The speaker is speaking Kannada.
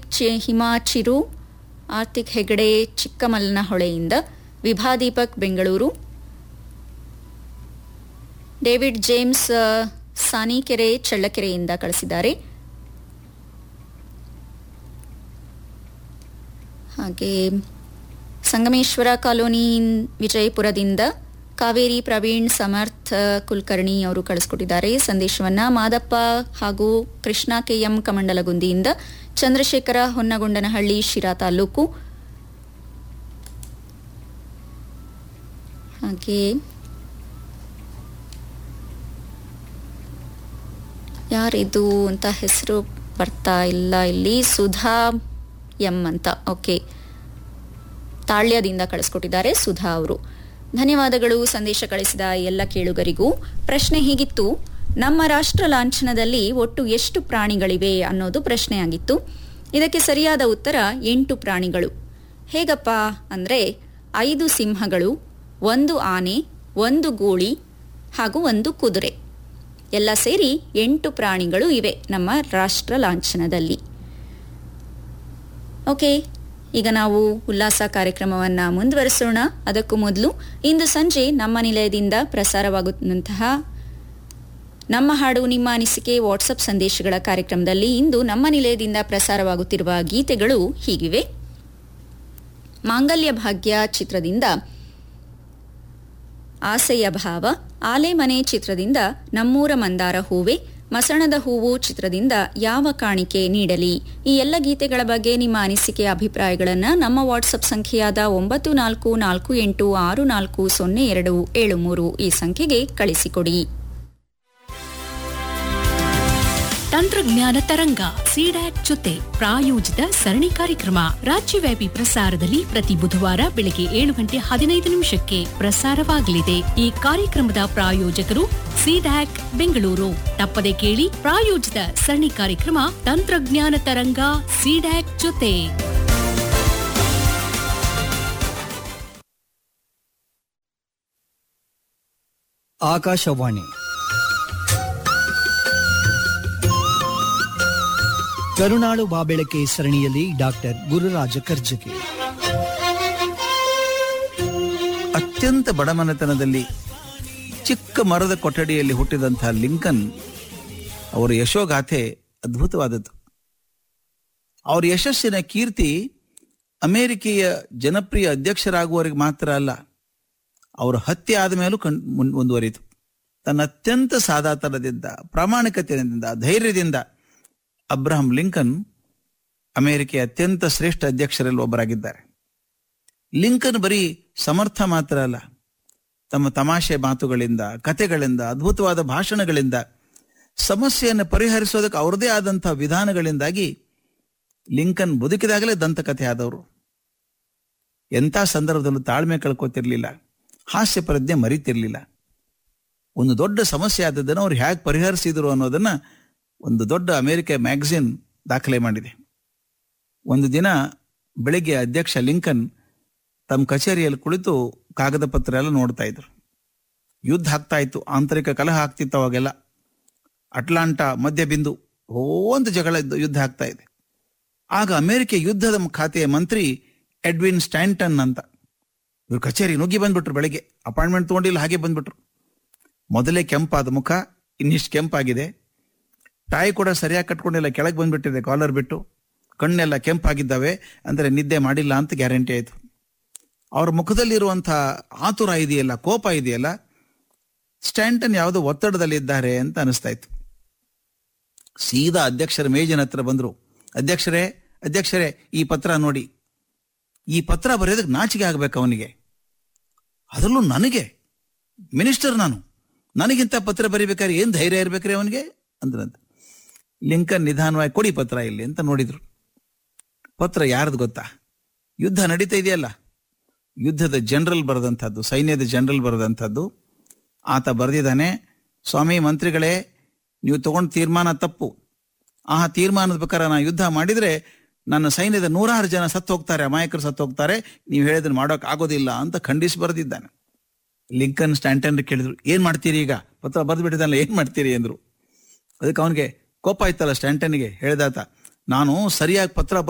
ಚಿ ಹಿಮಾಚಿರು ಆರ್ತಿಕ್ ಹೆಗಡೆ ಚಿಕ್ಕಮಲ್ಲನಹೊಳೆಯಿಂದ ವಿಭಾ ದೀಪಕ್ ಬೆಂಗಳೂರು ಡೇವಿಡ್ ಜೇಮ್ಸ್ ಆ, ಸಾನಿಕೆರೆ ಚಳ್ಳಕೆರೆಯಿಂದ ಕಳಿಸಿದ್ದಾರೆ ಹಾಗೆ ಸಂಗಮೇಶ್ವರ ಕಾಲೋನಿ ವಿಜಯಪುರದಿಂದ ಕಾವೇರಿ ಪ್ರವೀಣ್ ಸಮರ್ಥ್ ಕುಲಕರ್ಣಿ ಅವರು ಕಳಿಸ್ಕೊಟ್ಟಿದ್ದಾರೆ ಸಂದೇಶವನ್ನ ಮಾದಪ್ಪ ಹಾಗೂ ಕೃಷ್ಣ ಕೆಎಂ ಕಮಂಡಲಗುಂದಿಯಿಂದ ಚಂದ್ರಶೇಖರ ಹೊನ್ನಗೊಂಡನಹಳ್ಳಿ ಶಿರಾ ತಾಲೂಕು ಹಾಗೆ ಯಾರಿದು ಅಂತ ಹೆಸರು ಬರ್ತಾ ಇಲ್ಲ ಇಲ್ಲಿ ಸುಧಾ ಎಂ ಅಂತ ಓಕೆ ತಾಳ್ಯದಿಂದ ಕಳಿಸ್ಕೊಟ್ಟಿದ್ದಾರೆ ಸುಧಾ ಅವರು ಧನ್ಯವಾದಗಳು ಸಂದೇಶ ಕಳಿಸಿದ ಎಲ್ಲ ಕೇಳುಗರಿಗೂ ಪ್ರಶ್ನೆ ಹೀಗಿತ್ತು ನಮ್ಮ ರಾಷ್ಟ್ರ ಲಾಂಛನದಲ್ಲಿ ಒಟ್ಟು ಎಷ್ಟು ಪ್ರಾಣಿಗಳಿವೆ ಅನ್ನೋದು ಪ್ರಶ್ನೆಯಾಗಿತ್ತು ಇದಕ್ಕೆ ಸರಿಯಾದ ಉತ್ತರ ಎಂಟು ಪ್ರಾಣಿಗಳು ಹೇಗಪ್ಪ ಅಂದ್ರೆ ಐದು ಸಿಂಹಗಳು ಒಂದು ಆನೆ ಒಂದು ಗೂಳಿ ಹಾಗೂ ಒಂದು ಕುದುರೆ ಎಲ್ಲ ಸೇರಿ ಎಂಟು ಪ್ರಾಣಿಗಳು ಇವೆ ನಮ್ಮ ರಾಷ್ಟ್ರ ಲಾಂಛನದಲ್ಲಿ ಓಕೆ ಈಗ ನಾವು ಉಲ್ಲಾಸ ಕಾರ್ಯಕ್ರಮವನ್ನ ಮುಂದುವರಿಸೋಣ ಅದಕ್ಕೂ ಮೊದಲು ಇಂದು ಸಂಜೆ ನಮ್ಮ ನಿಲಯದಿಂದ ಪ್ರಸಾರವಾಗುವಂತಹ ನಮ್ಮ ಹಾಡು ನಿಮ್ಮ ಅನಿಸಿಕೆ ವಾಟ್ಸಪ್ ಸಂದೇಶಗಳ ಕಾರ್ಯಕ್ರಮದಲ್ಲಿ ಇಂದು ನಮ್ಮ ನಿಲಯದಿಂದ ಪ್ರಸಾರವಾಗುತ್ತಿರುವ ಗೀತೆಗಳು ಹೀಗಿವೆ ಮಾಂಗಲ್ಯ ಭಾಗ್ಯ ಚಿತ್ರದಿಂದ ಆಸೆಯ ಭಾವ ಆಲೆಮನೆ ಚಿತ್ರದಿಂದ ನಮ್ಮೂರ ಮಂದಾರ ಹೂವೆ ಮಸಣದ ಹೂವು ಚಿತ್ರದಿಂದ ಯಾವ ಕಾಣಿಕೆ ನೀಡಲಿ ಈ ಎಲ್ಲ ಗೀತೆಗಳ ಬಗ್ಗೆ ನಿಮ್ಮ ಅನಿಸಿಕೆ ಅಭಿಪ್ರಾಯಗಳನ್ನು ನಮ್ಮ ವಾಟ್ಸಪ್ ಸಂಖ್ಯೆಯಾದ ಒಂಬತ್ತು ನಾಲ್ಕು ನಾಲ್ಕು ಎಂಟು ಆರು ನಾಲ್ಕು ಸೊನ್ನೆ ಎರಡು ಏಳು ಮೂರು ಈ ಸಂಖ್ಯೆಗೆ ಕಳಿಸಿಕೊಡಿ ತಂತ್ರಜ್ಞಾನ ತರಂಗ ಸಿಡ್ಯಾಕ್ ಜೊತೆ ಪ್ರಾಯೋಜಿತ ಸರಣಿ ಕಾರ್ಯಕ್ರಮ ರಾಜ್ಯವ್ಯಾಪಿ ಪ್ರಸಾರದಲ್ಲಿ ಪ್ರತಿ ಬುಧವಾರ ಬೆಳಗ್ಗೆ ಏಳು ಗಂಟೆ ಹದಿನೈದು ನಿಮಿಷಕ್ಕೆ ಪ್ರಸಾರವಾಗಲಿದೆ ಈ ಕಾರ್ಯಕ್ರಮದ ಪ್ರಾಯೋಜಕರು ಸಿಡ್ಯಾಕ್ ಬೆಂಗಳೂರು ತಪ್ಪದೆ ಕೇಳಿ ಪ್ರಾಯೋಜಿತ ಸರಣಿ ಕಾರ್ಯಕ್ರಮ ತಂತ್ರಜ್ಞಾನ ತರಂಗ ಸಿಡ್ಯಾಕ್ ಜೊತೆ ಆಕಾಶವಾಣಿ ಕರುನಾಡು ಬಾಬೆಳಕೆ ಸರಣಿಯಲ್ಲಿ ಡಾಕ್ಟರ್ ಗುರುರಾಜ ಕರ್ಜಗಿ ಅತ್ಯಂತ ಬಡಮನೆತನದಲ್ಲಿ ಚಿಕ್ಕ ಮರದ ಕೊಠಡಿಯಲ್ಲಿ ಹುಟ್ಟಿದಂತಹ ಲಿಂಕನ್ ಅವರ ಯಶೋಗಾಥೆ ಅದ್ಭುತವಾದದ್ದು ಅವರ ಯಶಸ್ಸಿನ ಕೀರ್ತಿ ಅಮೆರಿಕೆಯ ಜನಪ್ರಿಯ ಅಧ್ಯಕ್ಷರಾಗುವವರೆಗೆ ಮಾತ್ರ ಅಲ್ಲ ಅವರ ಹತ್ಯೆ ಆದ ಮೇಲೂ ಕಣ್ ಮುನ್- ಮುಂದುವರಿಯಿತು ತನ್ನ ಅತ್ಯಂತ ಸಾದಾತನದಿಂದ ಪ್ರಾಮಾಣಿಕತೆಯಿಂದ ಧೈರ್ಯದಿಂದ ಅಬ್ರಹಂ ಲಿಂಕನ್ ಅಮೆರಿಕೆಯ ಅತ್ಯಂತ ಶ್ರೇಷ್ಠ ಅಧ್ಯಕ್ಷರಲ್ಲಿ ಒಬ್ಬರಾಗಿದ್ದಾರೆ ಲಿಂಕನ್ ಬರೀ ಸಮರ್ಥ ಮಾತ್ರ ಅಲ್ಲ ತಮ್ಮ ತಮಾಷೆ ಮಾತುಗಳಿಂದ ಕತೆಗಳಿಂದ ಅದ್ಭುತವಾದ ಭಾಷಣಗಳಿಂದ ಸಮಸ್ಯೆಯನ್ನು ಪರಿಹರಿಸೋದಕ್ಕೆ ಅವರದೇ ಆದಂತಹ ವಿಧಾನಗಳಿಂದಾಗಿ ಲಿಂಕನ್ ಬದುಕಿದಾಗಲೇ ದಂತಕಥೆ ಆದವರು ಎಂಥ ಸಂದರ್ಭದಲ್ಲೂ ತಾಳ್ಮೆ ಕಳ್ಕೊತಿರ್ಲಿಲ್ಲ ಹಾಸ್ಯ ಪ್ರಜ್ಞೆ ಮರಿತಿರ್ಲಿಲ್ಲ ಒಂದು ದೊಡ್ಡ ಸಮಸ್ಯೆ ಆದದ್ದನ್ನು ಅವ್ರು ಹೇಗೆ ಪರಿಹರಿಸಿದ್ರು ಅನ್ನೋದನ್ನ ಒಂದು ದೊಡ್ಡ ಅಮೆರಿಕ ಮ್ಯಾಗಝಿನ್ ದಾಖಲೆ ಮಾಡಿದೆ ಒಂದು ದಿನ ಬೆಳಿಗ್ಗೆ ಅಧ್ಯಕ್ಷ ಲಿಂಕನ್ ತಮ್ಮ ಕಚೇರಿಯಲ್ಲಿ ಕುಳಿತು ಕಾಗದ ಪತ್ರ ಎಲ್ಲ ನೋಡ್ತಾ ಇದ್ರು ಯುದ್ಧ ಆಗ್ತಾ ಇತ್ತು ಆಂತರಿಕ ಕಲಹ ಆಗ್ತಿತ್ತು ಅವಾಗೆಲ್ಲ ಅಟ್ಲಾಂಟಾ ಮಧ್ಯ ಬಿಂದು ಒಂದು ಜಗಳ ಇದ್ದು ಯುದ್ಧ ಆಗ್ತಾ ಇದೆ ಆಗ ಅಮೆರಿಕ ಯುದ್ಧದ ಖಾತೆಯ ಮಂತ್ರಿ ಎಡ್ವಿನ್ ಸ್ಟ್ಯಾಂಟನ್ ಅಂತ ಇವ್ರು ಕಚೇರಿ ನುಗ್ಗಿ ಬಂದ್ಬಿಟ್ರು ಬೆಳಿಗ್ಗೆ ಅಪಾಯಿಂಟ್ಮೆಂಟ್ ತಗೊಂಡಿಲ್ಲ ಹಾಗೆ ಬಂದ್ಬಿಟ್ರು ಮೊದಲೇ ಕೆಂಪಾದ ಮುಖ ಇನ್ನಿಷ್ಟು ಕೆಂಪಾಗಿದೆ ಟಾಯ್ ಕೂಡ ಸರಿಯಾಗಿ ಕಟ್ಕೊಂಡಿಲ್ಲ ಕೆಳಗೆ ಬಂದ್ಬಿಟ್ಟಿದೆ ಕಾಲರ್ ಬಿಟ್ಟು ಕಣ್ಣೆಲ್ಲ ಕೆಂಪಾಗಿದ್ದಾವೆ ಅಂದ್ರೆ ನಿದ್ದೆ ಮಾಡಿಲ್ಲ ಅಂತ ಗ್ಯಾರಂಟಿ ಆಯ್ತು ಅವ್ರ ಮುಖದಲ್ಲಿರುವಂತಹ ಆತುರ ಇದೆಯಲ್ಲ ಕೋಪ ಇದೆಯಲ್ಲ ಸ್ಟ್ಯಾಂಟನ್ ಯಾವುದೋ ಒತ್ತಡದಲ್ಲಿದ್ದಾರೆ ಅಂತ ಅನಿಸ್ತಾ ಇತ್ತು ಸೀದಾ ಅಧ್ಯಕ್ಷರ ಮೇಜಿನ ಹತ್ರ ಬಂದ್ರು ಅಧ್ಯಕ್ಷರೇ ಅಧ್ಯಕ್ಷರೇ ಈ ಪತ್ರ ನೋಡಿ ಈ ಪತ್ರ ಬರೆಯೋದಕ್ಕೆ ನಾಚಿಕೆ ಆಗ್ಬೇಕು ಅವನಿಗೆ ಅದರಲ್ಲೂ ನನಗೆ ಮಿನಿಸ್ಟರ್ ನಾನು ನನಗಿಂತ ಪತ್ರ ಬರಿಬೇಕಾದ್ರೆ ಏನ್ ಧೈರ್ಯ ಇರ್ಬೇಕ್ರಿ ಅವನಿಗೆ ಅಂದ್ರಂತ ಲಿಂಕನ್ ನಿಧಾನವಾಗಿ ಕೊಡಿ ಪತ್ರ ಇಲ್ಲಿ ಅಂತ ನೋಡಿದ್ರು ಪತ್ರ ಯಾರ್ದು ಗೊತ್ತಾ ಯುದ್ಧ ನಡೀತಾ ಇದೆಯಲ್ಲ ಯುದ್ಧದ ಜನರಲ್ ಬರೆದಂಥದ್ದು ಸೈನ್ಯದ ಜನರಲ್ ಬರೆದಂಥದ್ದು ಆತ ಬರೆದಿದ್ದಾನೆ ಸ್ವಾಮಿ ಮಂತ್ರಿಗಳೇ ನೀವು ತಗೊಂಡ ತೀರ್ಮಾನ ತಪ್ಪು ಆ ತೀರ್ಮಾನದ ಪ್ರಕಾರ ನಾ ಯುದ್ಧ ಮಾಡಿದ್ರೆ ನನ್ನ ಸೈನ್ಯದ ನೂರಾರು ಜನ ಸತ್ತು ಹೋಗ್ತಾರೆ ಅಮಾಯಕರು ಸತ್ತು ಹೋಗ್ತಾರೆ ನೀವು ಹೇಳಿದ್ರೆ ಮಾಡೋಕ್ ಆಗೋದಿಲ್ಲ ಅಂತ ಖಂಡಿಸಿ ಬರೆದಿದ್ದಾನೆ ಲಿಂಕನ್ ಸ್ಟ್ಯಾಂಟನ್ ಕೇಳಿದ್ರು ಏನ್ ಮಾಡ್ತೀರಿ ಈಗ ಪತ್ರ ಬರೆದು ಬಿಟ್ಟಿದ್ದಲ್ಲ ಏನ್ ಮಾಡ್ತೀರಿ ಅಂದ್ರು ಅದಕ್ಕೆ ಅವನಿಗೆ ಕೋಪ ಆಯ್ತಲ್ಲ ಸ್ಟ್ಯಾಂಟನ್ಗೆ ಹೇಳ್ದಾತ ನಾನು ಸರಿಯಾಗಿ ಪತ್ರ